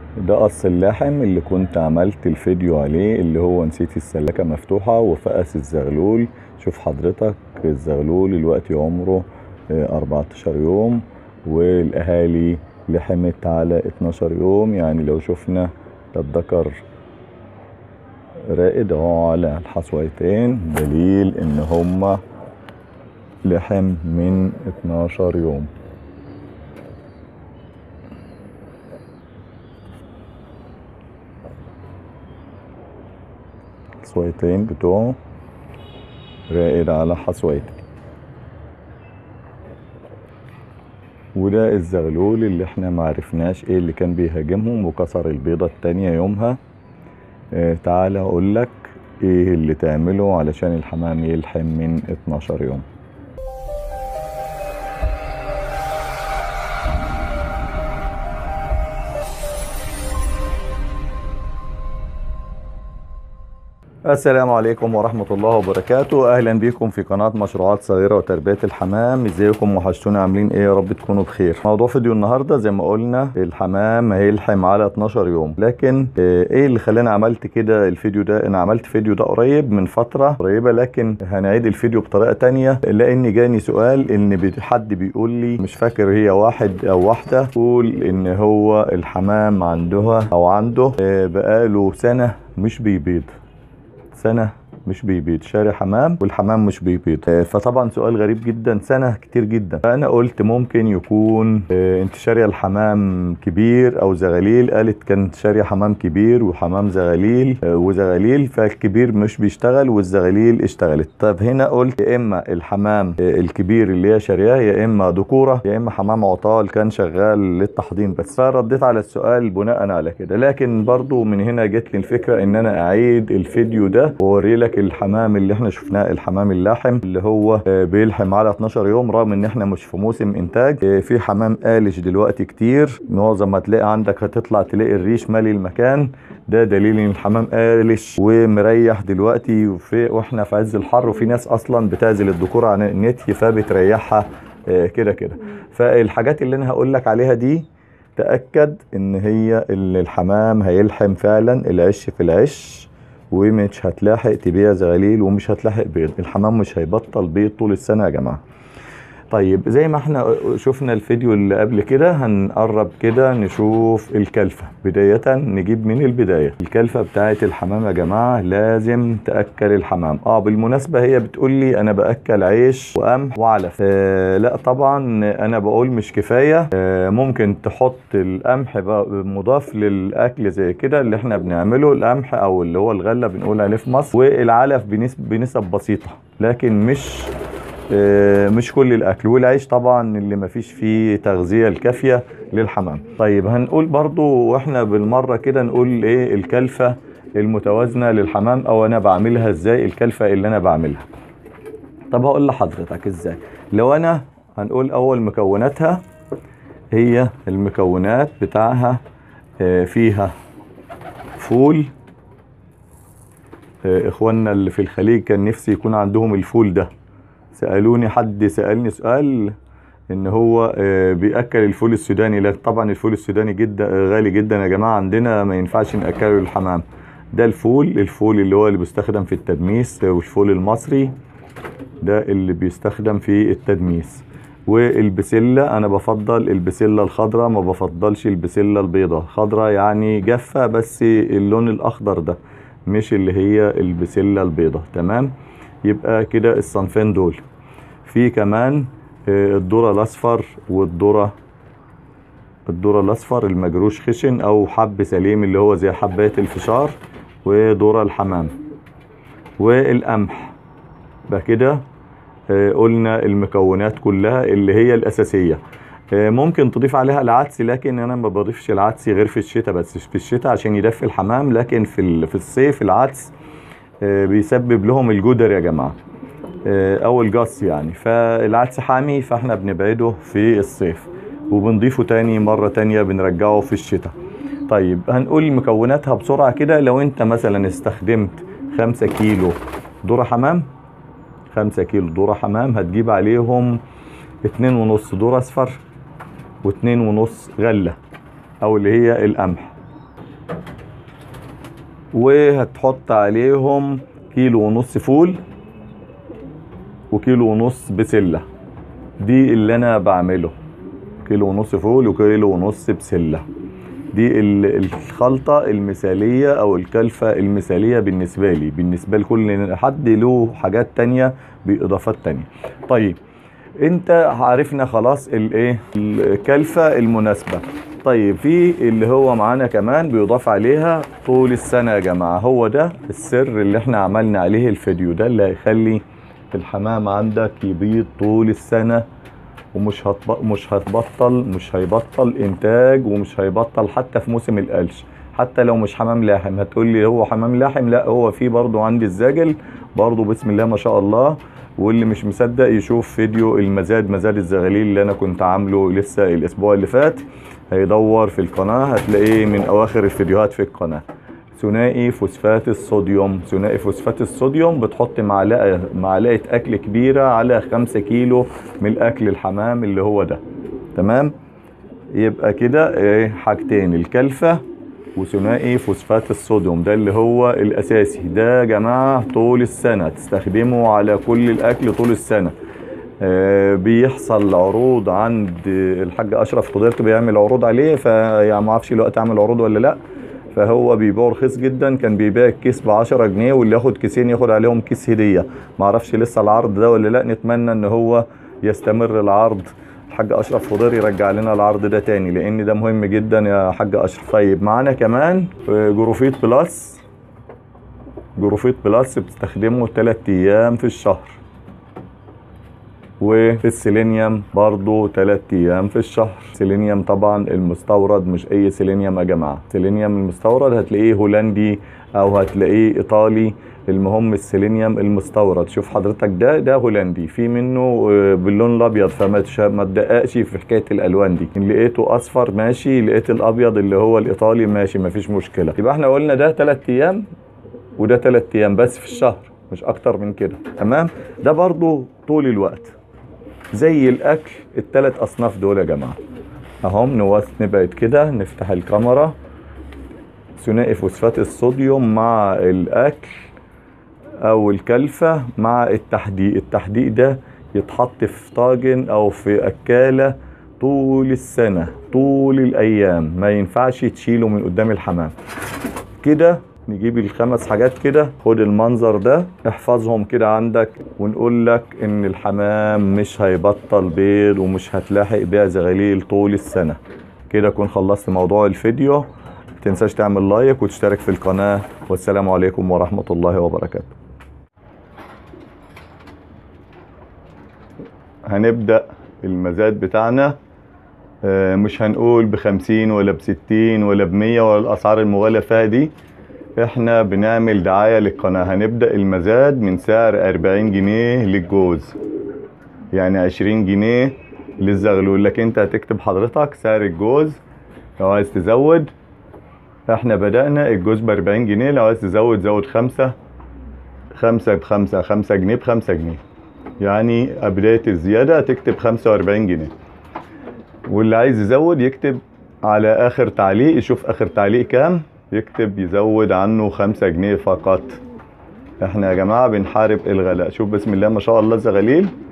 ده قص اللحم اللي كنت عملت الفيديو عليه اللي هو نسيت السلاكة مفتوحة وفقس الزغلول شوف حضرتك الزغلول الوقت عمره آه، 14 يوم والاهالي لحمت على 12 يوم يعني لو شفنا ده الذكر رائد اهو على الحصويتين دليل ان هما لحم من 12 يوم الحصويتين بتوعه رائد على حصويتين وده الزغلول اللي احنا معرفناش ايه اللي كان بيهاجمهم وكسر البيضة التانية يومها اه تعالى اقولك ايه اللي تعمله علشان الحمام يلحم من 12 يوم السلام عليكم ورحمة الله وبركاته أهلا بكم في قناة مشروعات صغيرة وتربية الحمام ازيكم وحشتونا عاملين ايه يا رب تكونوا بخير موضوع فيديو النهاردة زي ما قلنا الحمام هيلحم على 12 يوم لكن آه، ايه اللي خلاني عملت كده الفيديو ده انا عملت فيديو ده قريب من فترة قريبة لكن هنعيد الفيديو بطريقة تانية لان جاني سؤال ان بي- حد بيقول لي مش فاكر هي واحد او واحدة تقول ان هو الحمام عندها او عنده آه، بقاله سنة مش بيبيض سنة مش بيبيض شاري حمام والحمام مش بيبيض آه، فطبعا سؤال غريب جدا سنة كتير جدا فأنا قلت ممكن يكون آه، انت شارية الحمام كبير أو زغاليل قالت كانت شارية حمام كبير وحمام زغاليل آه، وزغاليل فالكبير مش بيشتغل والزغاليل اشتغلت طب هنا قلت يا إما الحمام آه، الكبير اللي هي شارياه يا إما ذكورة يا إما حمام عطال كان شغال للتحضير بس فرديت على السؤال بناء على كده لكن برضو من هنا جت لي الفكرة ان انا اعيد الفيديو ده واوري لك الحمام اللي احنا شفناه الحمام اللاحم اللي هو آه، بيلحم على 12 يوم رغم ان احنا مش في موسم انتاج آه، في حمام قالش دلوقتي كتير معظم ما تلاقي عندك هتطلع تلاقي الريش مالي المكان ده دليل ان الحمام قالش ومريح دلوقتي وفي واحنا في عز الحر وفي ناس اصلا بتعزل الذكور عن النتي فبتريحها آه، كده كده فالحاجات اللي انا هقول لك عليها دي تأكد ان هي اللي الحمام هيلحم فعلا العش في العش ومش هتلاحق تبيع زغاليل ومش هتلاحق بيض الحمام مش هيبطل بيض طول السنة يا جماعة طيب زي ما احنا شفنا الفيديو اللي قبل كده هنقرب كده نشوف الكلفة بداية نجيب من البداية الكلفة بتاعت الحمام يا جماعة لازم تأكل الحمام اه بالمناسبة هي بتقول لي انا بأكل عيش وقمح وعلف آه لا طبعا انا بقول مش كفاية آه ممكن تحط القمح بقى مضاف للاكل زي كده اللي احنا بنعمله القمح او اللي هو الغلة بنقول عليه في مصر والعلف بنسب بنسب بسيطة لكن مش آه، مش كل الاكل والعيش طبعا اللي ما فيش فيه تغذيه الكافيه للحمام طيب هنقول برضو واحنا بالمره كده نقول ايه الكلفه المتوازنه للحمام او انا بعملها ازاي الكلفه اللي انا بعملها طب هقول لحضرتك ازاي لو انا هنقول اول مكوناتها هي المكونات بتاعها آه، فيها فول آه، اخواننا اللي في الخليج كان نفسي يكون عندهم الفول ده سالوني حد سالني سؤال ان هو آه، بياكل الفول السوداني لا طبعا الفول السوداني جدا آه، غالي جدا يا جماعه عندنا ما ينفعش ناكله للحمام ده الفول الفول اللي هو اللي بيستخدم في التدميس آه، والفول المصري ده اللي بيستخدم في التدميس والبسلة انا بفضل البسلة الخضراء ما بفضلش البسلة البيضاء خضراء يعني جافة بس اللون الاخضر ده مش اللي هي البسلة البيضاء تمام يبقى كده الصنفين دول في كمان آه، الذرة الاصفر والذرة الذرة الاصفر المجروش خشن او حب سليم اللي هو زي حبات الفشار وذرة الحمام والقمح يبقى كده آه، قلنا المكونات كلها اللي هي الاساسيه آه، ممكن تضيف عليها العدس لكن انا ما بضيفش العدس غير في الشتاء بس في الشتاء عشان يدفي الحمام لكن في ال- في الصيف العدس آه، بيسبب لهم الجدر يا جماعه آه، او الجص يعني فالعدس حامي فاحنا بنبعده في الصيف وبنضيفه تاني مرة تانية بنرجعه في الشتاء طيب هنقول مكوناتها بسرعة كده لو انت مثلا استخدمت خمسة كيلو ذرة حمام خمسة كيلو ذرة حمام هتجيب عليهم اتنين ونص ذرة اصفر واتنين ونص غلة او اللي هي القمح وهتحط عليهم كيلو ونص فول وكيلو ونص بسلة دي اللي انا بعمله كيلو ونص فول وكيلو ونص بسلة دي ال- الخلطة المثالية او الكلفة المثالية بالنسبة لي بالنسبة لكل حد له حاجات تانية باضافات تانية طيب انت عرفنا خلاص الايه الكلفة المناسبة طيب في اللي هو معانا كمان بيضاف عليها طول السنة يا جماعة هو ده السر اللي احنا عملنا عليه الفيديو ده اللي هيخلي الحمام عندك يبيض طول السنة ومش هتب... مش هتبطل مش هيبطل انتاج ومش هيبطل حتى في موسم القلش حتى لو مش حمام لاحم هتقول لي هو حمام لاحم لا هو في برضو عندي الزاجل برضو بسم الله ما شاء الله واللي مش مصدق يشوف فيديو المزاد مزاد الزغاليل اللي انا كنت عامله لسه الاسبوع اللي فات هيدور في القناة هتلاقيه من اواخر الفيديوهات في القناة ثنائي فوسفات الصوديوم ثنائي فوسفات الصوديوم بتحط معلقة معلقة اكل كبيرة على خمسة كيلو من الاكل الحمام اللي هو ده تمام يبقى كده ايه حاجتين الكلفة وثنائي فوسفات الصوديوم ده اللي هو الاساسي ده يا جماعة طول السنة تستخدمه على كل الاكل طول السنة آه، بيحصل عروض عند الحاج اشرف قدرت بيعمل عروض عليه فيعني ما اعرفش الوقت عامل عروض ولا لا فهو بيبيعه رخيص جدا كان بيبيع الكيس ب 10 جنيه واللي ياخد كيسين ياخد عليهم كيس هديه ما اعرفش لسه العرض ده ولا لا نتمنى ان هو يستمر العرض الحاج اشرف خضير يرجع لنا العرض ده تاني لان ده مهم جدا يا حاج اشرف طيب معانا كمان آه، جروفيت بلس جروفيت بلس بتستخدمه 3 ايام في الشهر وفي السيلينيوم برضو 3 ايام في الشهر سيلينيوم طبعا المستورد مش اي سيلينيوم يا جماعه سيلينيوم المستورد هتلاقيه هولندي او هتلاقيه ايطالي المهم السيلينيوم المستورد شوف حضرتك ده ده هولندي في منه آه، باللون الابيض فما تش- ما تدققش في حكايه الالوان دي ان لقيته اصفر ماشي لقيت الابيض اللي هو الايطالي ماشي مفيش مشكله يبقى احنا قلنا ده 3 ايام وده 3 ايام بس في الشهر مش اكتر من كده تمام ده برضو طول الوقت زي الاكل التلات اصناف دول يا جماعه اهم نوث نبعد كده نفتح الكاميرا ثنائي فوسفات الصوديوم مع الاكل او الكلفه مع التحديق التحديق ده يتحط في طاجن او في اكاله طول السنه طول الايام ما ينفعش تشيله من قدام الحمام كده نجيب الخمس حاجات كده خد المنظر ده احفظهم كده عندك ونقول لك ان الحمام مش هيبطل بيض ومش هتلاحق بيع زغاليل طول السنة كده اكون خلصت موضوع الفيديو متنساش تعمل لايك وتشترك في القناة والسلام عليكم ورحمة الله وبركاته هنبدأ المزاد بتاعنا آه، مش هنقول بخمسين ولا بستين ولا بمية ولا الأسعار المغالى فيها دي احنا بنعمل دعاية للقناة هنبدأ المزاد من سعر 40 جنيه للجوز يعني 20 جنيه للزغلول لكن انت هتكتب حضرتك سعر الجوز لو عايز تزود احنا بدأنا الجوز ب 40 جنيه لو عايز تزود زود خمسة خمسة بخمسة خمسة جنيه بخمسة جنيه يعني بداية الزيادة هتكتب 45 جنيه واللي عايز يزود يكتب على اخر تعليق يشوف اخر تعليق كام يكتب يزود عنه خمسة جنيه فقط احنا يا جماعة بنحارب الغلاء شوف بسم الله ما شاء الله الزغاليل